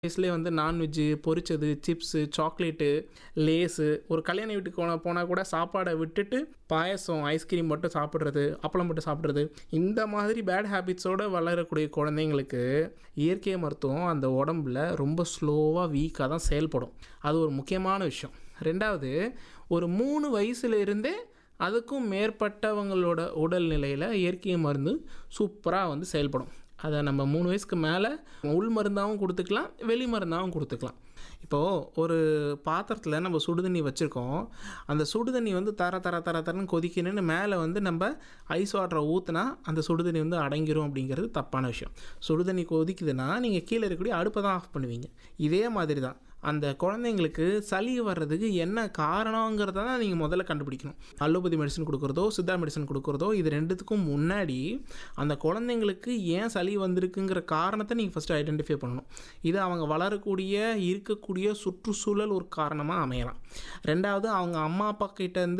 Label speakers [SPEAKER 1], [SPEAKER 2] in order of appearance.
[SPEAKER 1] வயசுலேயே வந்து நான்வெஜ்ஜு பொரிச்சது சிப்ஸு சாக்லேட்டு லேஸு ஒரு கல்யாண வீட்டுக்கு போன போனால் கூட சாப்பாடை விட்டுட்டு பாயசம் ஐஸ்கிரீம் மட்டும் சாப்பிட்றது அப்பளம் மட்டும் சாப்பிட்றது இந்த மாதிரி பேட் ஹேபிட்ஸோடு வளரக்கூடிய குழந்தைங்களுக்கு இயற்கை மருத்துவம் அந்த உடம்புல ரொம்ப ஸ்லோவாக வீக்காக தான் செயல்படும் அது ஒரு முக்கியமான விஷயம் ரெண்டாவது ஒரு மூணு வயசுல இருந்தே அதுக்கும் மேற்பட்டவங்களோட உடல்நிலையில் இயற்கை மருந்து சூப்பராக வந்து செயல்படும் அதை நம்ம மூணு வயசுக்கு மேலே உள் மருந்தாகவும் கொடுத்துக்கலாம் வெளி மருந்தாகவும் கொடுத்துக்கலாம் இப்போது ஒரு பாத்திரத்தில் நம்ம சுடுதண்ணி வச்சுருக்கோம் அந்த சுடுதண்ணி வந்து தர தர தர தரன்னு கொதிக்கணும்னு மேலே வந்து நம்ம ஐஸ் வாட்டரை ஊற்றினா அந்த சுடுதண்ணி வந்து அடங்கிரும் அப்படிங்கிறது தப்பான விஷயம் சுடுதண்ணி கொதிக்குதுன்னா நீங்கள் கீழே இருக்கக்கூடிய அடுப்பை தான் ஆஃப் பண்ணுவீங்க இதே மாதிரி தான் அந்த குழந்தைங்களுக்கு சளி வர்றதுக்கு என்ன காரணங்கிறத தான் நீங்கள் முதல்ல கண்டுபிடிக்கணும் அலோபதி மெடிசன் கொடுக்குறதோ சித்தா மெடிசன் கொடுக்குறதோ இது ரெண்டுத்துக்கும் முன்னாடி அந்த குழந்தைங்களுக்கு ஏன் சளி வந்திருக்குங்கிற காரணத்தை நீங்கள் ஃபஸ்ட்டு ஐடென்டிஃபை பண்ணணும் இது அவங்க வளரக்கூடிய இருக்கக்கூடிய சுற்றுச்சூழல் ஒரு காரணமாக அமையலாம் ரெண்டாவது அவங்க அம்மா அப்பா கிட்ட இருந்து